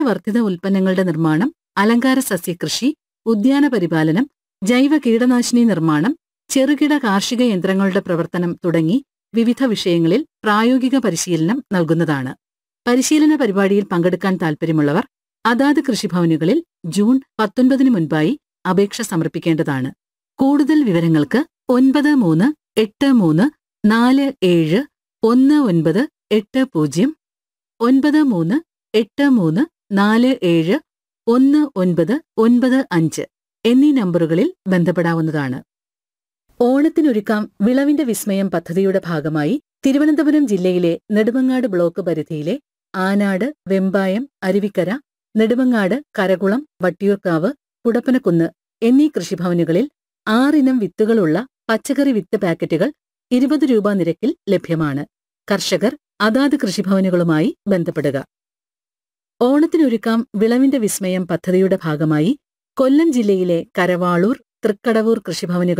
വർദ്ധിത ഉൽപ്പന്നങ്ങളുടെ നിർമ്മാണം അലങ്കാര സസ്യകൃഷി ഉദ്യാന പരിപാലനം ജൈവ കീടനാശിനി നിർമ്മാണം ചെറുകിട കാർഷിക യന്ത്രങ്ങളുടെ പ്രവർത്തനം തുടങ്ങി വിവിധ വിഷയങ്ങളിൽ പ്രായോഗിക പരിശീലനം നൽകുന്നതാണ് പരിശീലന പരിപാടിയിൽ പങ്കെടുക്കാൻ താൽപ്പര്യമുള്ളവർ അതാത് കൃഷിഭവനുകളിൽ ജൂൺ പത്തൊൻപതിന് മുൻപായി അപേക്ഷ സമർപ്പിക്കേണ്ടതാണ് കൂടുതൽ വിവരങ്ങൾക്ക് ഒൻപത് മൂന്ന് എട്ട് മൂന്ന് നാല് ഏഴ് ഒന്ന് ഒൻപത് എട്ട് പൂജ്യം ഒൻപത് മൂന്ന് എട്ട് മൂന്ന് നാല് ഏഴ് ഒന്ന് ഒൻപത് ഒൻപത് അഞ്ച് എന്നീ നമ്പറുകളിൽ ബന്ധപ്പെടാവുന്നതാണ് ഓണത്തിനൊരുക്കാം വിളവിന്റെ വിസ്മയം പദ്ധതിയുടെ ഭാഗമായി തിരുവനന്തപുരം ജില്ലയിലെ നെടുമങ്ങാട് ബ്ലോക്ക് പരിധിയിലെ ആനാട് വെമ്പായം അരുവിക്കര നെടുമങ്ങാട് കരകുളം വട്ടിയൂർക്കാവ് കുടപ്പനക്കുന്ന് എന്നീ കൃഷിഭവനുകളിൽ ആറിനം വിത്തുകളുള്ള പച്ചക്കറി വിത്ത് പാക്കറ്റുകൾ ഇരുപത് രൂപ നിരക്കിൽ ലഭ്യമാണ് കർഷകർ അതാത് കൃഷിഭവനുകളുമായി ബന്ധപ്പെടുക ഓണത്തിനൊരുക്കാം വിളവിന്റെ വിസ്മയം പദ്ധതിയുടെ ഭാഗമായി കൊല്ലം ജില്ലയിലെ കരവാളൂർ തൃക്കടവൂർ കൃഷിഭവനുകൾ